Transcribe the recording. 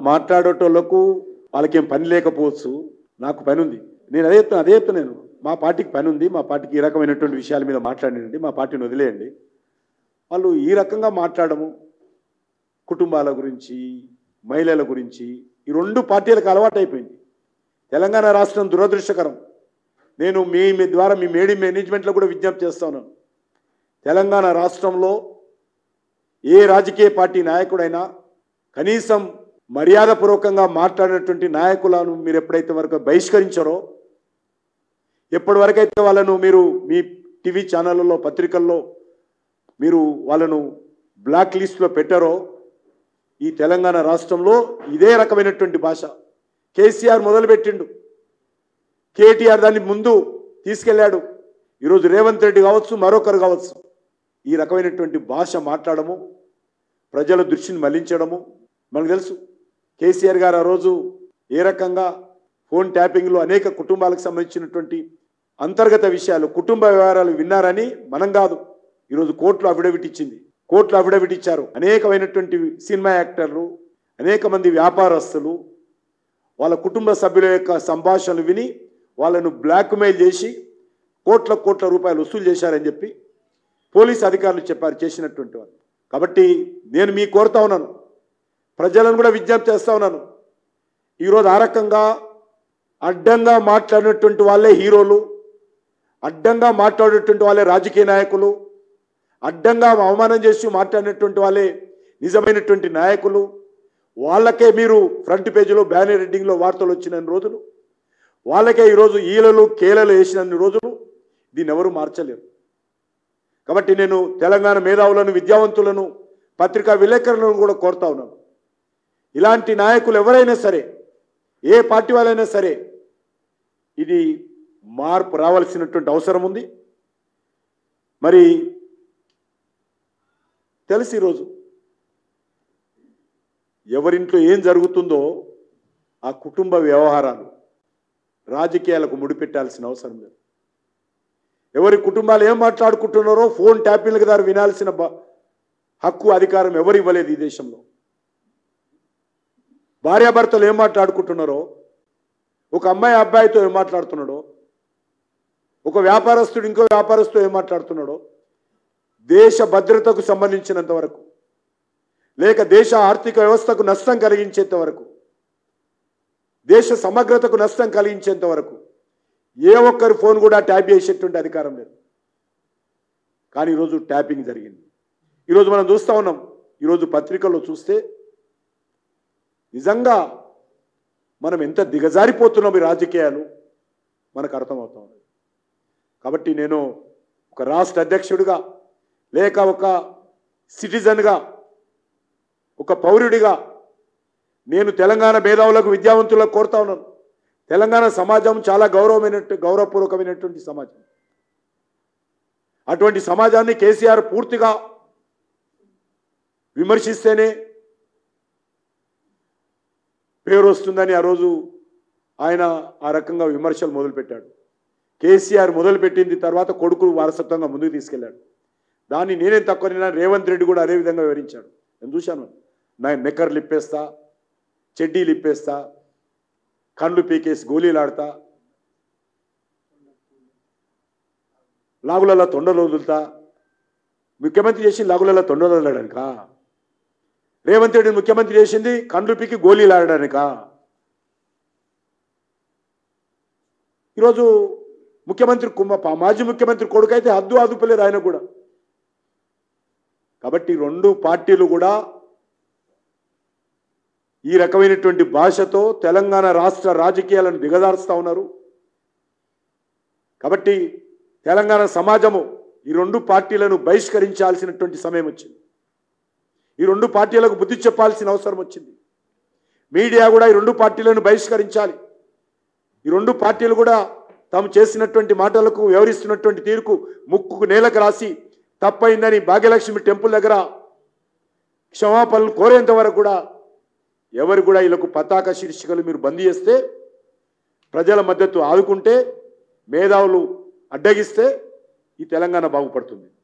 మాట్లాడేటోళ్లకు వాళ్ళకేం పని లేకపోవచ్చు నాకు పని ఉంది నేను అదే చెప్తాను అదే చెప్తాను నేను మా పార్టీకి పని ఉంది మా పార్టీకి ఈ రకమైనటువంటి విషయాల మీద మాట్లాడినండి మా పార్టీని వదిలేయండి వాళ్ళు ఈ రకంగా మాట్లాడము కుటుంబాల గురించి మహిళల గురించి ఈ రెండు పార్టీలకు అలవాటు అయిపోయింది తెలంగాణ రాష్ట్రం దురదృష్టకరం నేను మీ మీ ద్వారా మీ మేడి మేనేజ్మెంట్లో కూడా విజ్ఞప్తి చేస్తా ఉన్నాను తెలంగాణ రాష్ట్రంలో ఏ రాజకీయ పార్టీ నాయకుడైనా కనీసం మర్యాదపూర్వకంగా మాట్లాడినటువంటి నాయకులను మీరు ఎప్పుడైతే వరకు బహిష్కరించారో ఎప్పటి వరకైతే వాళ్ళను మీరు మీ టీవీ ఛానళ్ళలో పత్రికల్లో మీరు వాళ్ళను బ్లాక్ లిస్ట్లో పెట్టారో ఈ తెలంగాణ రాష్ట్రంలో ఇదే రకమైనటువంటి భాష కేసీఆర్ మొదలుపెట్టిండు కేటీఆర్ దాన్ని ముందు తీసుకెళ్ళాడు ఈరోజు రేవంత్ రెడ్డి కావచ్చు మరొకరు కావచ్చు ఈ రకమైనటువంటి భాష మాట్లాడము ప్రజల దృష్టిని మళ్లించడము మనకు తెలుసు కేసీఆర్ గారు ఆ రోజు ఏ రకంగా ఫోన్ ట్యాపింగ్లో అనేక కుటుంబాలకు సంబంధించినటువంటి అంతర్గత విషయాలు కుటుంబ వ్యవహారాలు విన్నారని మనం కాదు ఈరోజు కోర్టులో అఫిడవిట్ ఇచ్చింది కోర్టులో అఫిడవిట్ ఇచ్చారు అనేకమైనటువంటి సినిమా యాక్టర్లు అనేక మంది వ్యాపారస్తులు వాళ్ళ కుటుంబ సభ్యుల యొక్క సంభాషణలు విని వాళ్ళను బ్లాక్మెయిల్ చేసి కోట్ల కోట్ల రూపాయలు వసూలు చేశారని చెప్పి పోలీస్ అధికారులు చెప్పారు చేసినటువంటి వాళ్ళు కాబట్టి నేను మీ కోరుతా ఉన్నాను ప్రజలను కూడా విజ్ఞప్తి చేస్తా ఉన్నాను ఈరోజు ఆ రకంగా అడ్డంగా మాట్లాడినటువంటి వాళ్ళే హీరోలు అడ్డంగా మాట్లాడేటువంటి వాళ్ళే రాజకీయ నాయకులు అడ్డంగా అవమానం చేసి మాట్లాడినటువంటి వాళ్ళే నిజమైనటువంటి నాయకులు వాళ్ళకే మీరు ఫ్రంట్ పేజీలో బ్యానర్ రెడ్డింగ్లో వార్తలు వచ్చిన రోజులు వాళ్ళకే ఈరోజు ఈలలు కేలలు వేసిన రోజులు దీన్ని ఎవరు మార్చలేరు కాబట్టి నేను తెలంగాణ మేధావులను విద్యావంతులను పత్రికా విలేకరులను కూడా కోరుతా ఉన్నాను ఇలాంటి నాయకులు ఎవరైనా సరే ఏ పార్టీ వాళ్ళైనా సరే ఇది మార్పు రావాల్సినటువంటి అవసరం ఉంది మరి తెలుసు ఈరోజు ఎవరింట్లో ఏం జరుగుతుందో ఆ కుటుంబ వ్యవహారాలు రాజకీయాలకు ముడిపెట్టాల్సిన అవసరం లేదు ఎవరి కుటుంబాలు ఏం మాట్లాడుకుంటున్నారో ఫోన్ ట్యాపింగ్ల ద్వారా వినాల్సిన బ- హక్కు అధికారం ఎవరు ఇవ్వలేదు ఈ దేశంలో భార్యాభర్తలు ఏం మాట్లాడుకుంటున్నారో ఒక అమ్మాయి అబ్బాయితో ఏం మాట్లాడుతున్నాడో ఒక వ్యాపారస్తుడు ఇంకో వ్యాపారస్తుడు ఏం మాట్లాడుతున్నాడో దేశ భద్రతకు సంబంధించినంత వరకు లేక దేశ ఆర్థిక వ్యవస్థకు నష్టం కలిగించేంత వరకు దేశ సమగ్రతకు నష్టం కలిగించేంత వరకు ఏ ఒక్కరి ఫోన్ కూడా ట్యాప్ చేసేటువంటి అధికారం లేదు కానీ ఈరోజు ట్యాపింగ్ జరిగింది ఈరోజు మనం చూస్తూ ఉన్నాం ఈరోజు పత్రికల్లో చూస్తే నిజంగా మనం ఎంత దిగజారిపోతున్నాం ఈ రాజకీయాలు మనకు అర్థమవుతా ఉంది కాబట్టి నేను ఒక రాష్ట్ర అధ్యక్షుడిగా లేక ఒక సిటిజన్గా ఒక పౌరుడిగా నేను తెలంగాణ మేధావులకు విద్యావంతులకు కోరుతా ఉన్నాను తెలంగాణ సమాజం చాలా గౌరవమైనట్టు గౌరవపూర్వకమైనటువంటి సమాజం అటువంటి సమాజాన్ని కేసీఆర్ పూర్తిగా విమర్శిస్తేనే పేరు వస్తుందని ఆ రోజు ఆయన ఆ రకంగా విమర్శలు మొదలుపెట్టాడు కేసీఆర్ మొదలుపెట్టింది తర్వాత కొడుకు వారసత్వంగా ముందుకు తీసుకెళ్లాడు దాన్ని నేనేం తక్కువ నిన్న రేవంత్ రెడ్డి కూడా అదే విధంగా వివరించాడు నేను చూశాను నా నెక్కర్లు ఇప్పేస్తా చెడ్డీలు ఇప్పేస్తా కళ్ళు పీకేసి గోళీలాడతా లాగులలో తొండలు వదులుతా ముఖ్యమంత్రి చేసి లాగులలో తొండలు వదలడానికా రేవంత్ రెడ్డి ముఖ్యమంత్రి చేసింది కండ్లు పీకి గోళీలాడడానికా ఈరోజు ముఖ్యమంత్రి కుమ్మ పా- మాజీ ముఖ్యమంత్రి కొడుకు అయితే హద్దు అదుపులేదు ఆయన కూడా కాబట్టి రెండు పార్టీలు కూడా ఈ రకమైనటువంటి భాషతో తెలంగాణ రాష్ట్ర రాజకీయాలను దిగజారుస్తూ ఉన్నారు కాబట్టి తెలంగాణ సమాజము ఈ రెండు పార్టీలను బహిష్కరించాల్సినటువంటి సమయం వచ్చింది ఈ రెండు పార్టీలకు బుద్ధి చెప్పాల్సిన అవసరం వచ్చింది మీడియా కూడా ఈ రెండు పార్టీలను బహిష్కరించాలి ఈ రెండు పార్టీలు కూడా తాము చేసినటువంటి మాటలకు వ్యవహరిస్తున్నటువంటి తీరుకు ముక్కుకు నేలకు రాసి తప్పైందని భాగ్యలక్ష్మి టెంపుల్ దగ్గర క్షమాపణలు కోరేంత వరకు కూడా ఎవరు కూడా వీళ్ళకు పతాక శీర్షికలు మీరు బంద్ చేస్తే ప్రజల మద్దతు ఆదుకుంటే మేధావులు అడ్డగిస్తే ఈ తెలంగాణ బాగుపడుతుంది